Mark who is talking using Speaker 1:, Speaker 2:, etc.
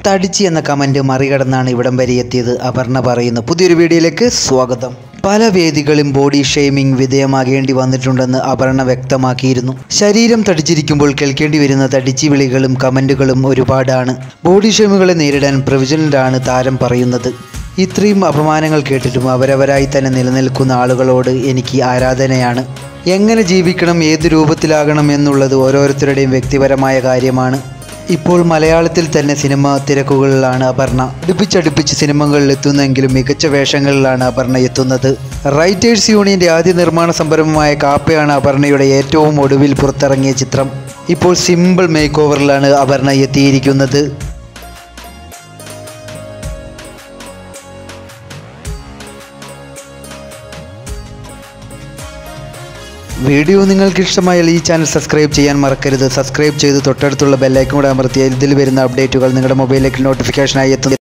Speaker 1: തടിച്ചി എന്ന കമൻറ്റ് മറികടന്നാണ് ഇവിടം വരെ എത്തിയത് അപർണ പറയുന്നു പുതിയൊരു വീഡിയോയിലേക്ക് സ്വാഗതം പല വേദികളും ബോഡി ഷെയ്മിംഗ് വിധേയമാകേണ്ടി വന്നിട്ടുണ്ടെന്ന് അപർണ വ്യക്തമാക്കിയിരുന്നു ശരീരം തടിച്ചിരിക്കുമ്പോൾ കേൾക്കേണ്ടി വരുന്ന തടിച്ചി വിളികളും കമൻറ്റുകളും ഒരുപാടാണ് ബോഡി ഷെയ്മുകളെ നേരിടാൻ പ്രൊഫഷണലാണ് താരം പറയുന്നത് ഇത്രയും അപമാനങ്ങൾ കേട്ടിട്ടും അവരവരായി തന്നെ നിലനിൽക്കുന്ന ആളുകളോട് എനിക്ക് ആരാധനയാണ് എങ്ങനെ ജീവിക്കണം ഏത് രൂപത്തിലാകണം എന്നുള്ളത് ഓരോരുത്തരുടെയും വ്യക്തിപരമായ കാര്യമാണ് ഇപ്പോൾ മലയാളത്തിൽ തന്നെ സിനിമ തിരക്കുകളിലാണ് അപർണ അടുപ്പിച്ചടുപ്പിച്ച് സിനിമകളിൽ എത്തുന്നെങ്കിലും മികച്ച വേഷങ്ങളിലാണ് അപർണ എത്തുന്നത് റൈറ്റേഴ്സ് യൂണിയന്റെ ആദ്യ നിർമ്മാണ സംരംഭമായ കാപ്പയാണ് അപർണയുടെ ഏറ്റവും ഒടുവിൽ പുറത്തിറങ്ങിയ ചിത്രം ഇപ്പോൾ സിമ്പിൾ മേക്ക് ഓവറിലാണ് അപർണ എത്തിയിരിക്കുന്നത് വീഡിയോ നിങ്ങൾക്ക് ഇഷ്ടമായാൽ ഈ ചാനൽ സബ്സ്ക്രൈബ് ചെയ്യാൻ മറക്കരുത് സബ്സ്ക്രൈബ് ചെയ്ത് തൊട്ടടുത്തുള്ള ബെല്ലൈക്കൺ കൂടെ അമർത്തിയാൽ ഇതിൽ വരുന്ന അപ്ഡേറ്റുകൾ നിങ്ങളുടെ മൊബൈലിലേക്ക് നോട്ടിഫിക്കേഷനായി എത്തും